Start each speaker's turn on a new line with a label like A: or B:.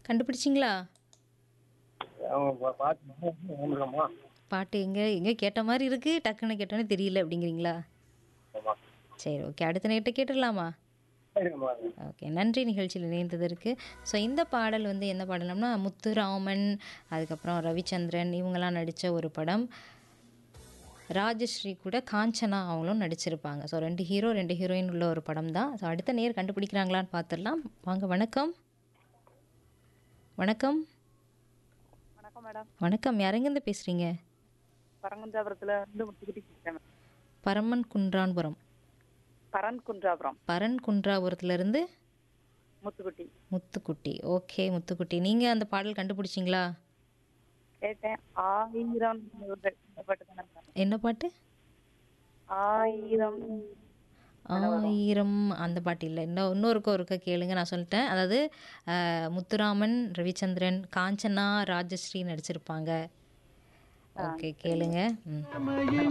A: கண்டுபிடிச்சிங்களா
B: அவங்க பா- பார்த்து வந்துருக்கோமா
A: பாட்டு எங்கே எங்கே கேட்ட மாதிரி இருக்குது டக்குன்னு கேட்டோன்னே தெரியல அப்படிங்கிறீங்களா
B: ஆமா
A: சரி ஓகே அடுத்த நேரத்தை கேட்டுடலாமா
B: சரிங்கம்மா
A: ஓகே நன்றி நிகழ்ச்சியில் இணைந்ததற்கு ஸோ இந்த பாடல் வந்து என்ன பாடலம்னா முத்துராமன் அதுக்கப்புறம் ரவிச்சந்திரன் இவங்கெல்லாம் நடித்த ஒரு படம் ராஜஸ்ரீ கூட காஞ்சனா அவங்களும் நடிச்சிருப்பாங்க ஸோ ரெண்டு ஹீரோ ரெண்டு ஹீரோயின் உள்ள ஒரு படம் தான் ஸோ அடுத்த நேர் கண்டுபிடிக்கிறாங்களான்னு பார்த்துடலாம் வாங்க வணக்கம் வணக்கம்
C: வணக்கம் மேடம்
A: வணக்கம் யாரெங்கேருந்து பேசுகிறீங்க
C: பரங்குன்றாபுரத்துல இருந்து முத்துக்குட்டி பேசுறேன்
A: பரமன் குன்றான்புரம்
C: பரன் குன்றாபுரம்
A: பரன் குன்றாபுரத்துலேருந்து
C: முத்துக்குட்டி
A: முத்துக்குட்டி ஓகே முத்துக்குட்டி நீங்கள் அந்த பாடல் கண்டுபிடிச்சிங்களா
C: கேட்டேன் ஆயிரம் பாட்டு தானே மேடம்?
A: என்ன பாட்டு
C: ஆயிரம்
A: ஆயிரம் அந்த பாட்டு இல்லை இன்னும் இன்னொருக்க ஒருக்க கேளுங்க நான் சொல்லிட்டேன் அதாவது அஹ், முத்துராமன் ரவிச்சந்திரன் காஞ்சனா ராஜஸ்ரீ நடிச்சிருப்பாங்க ஓகே கேளுங்க ம்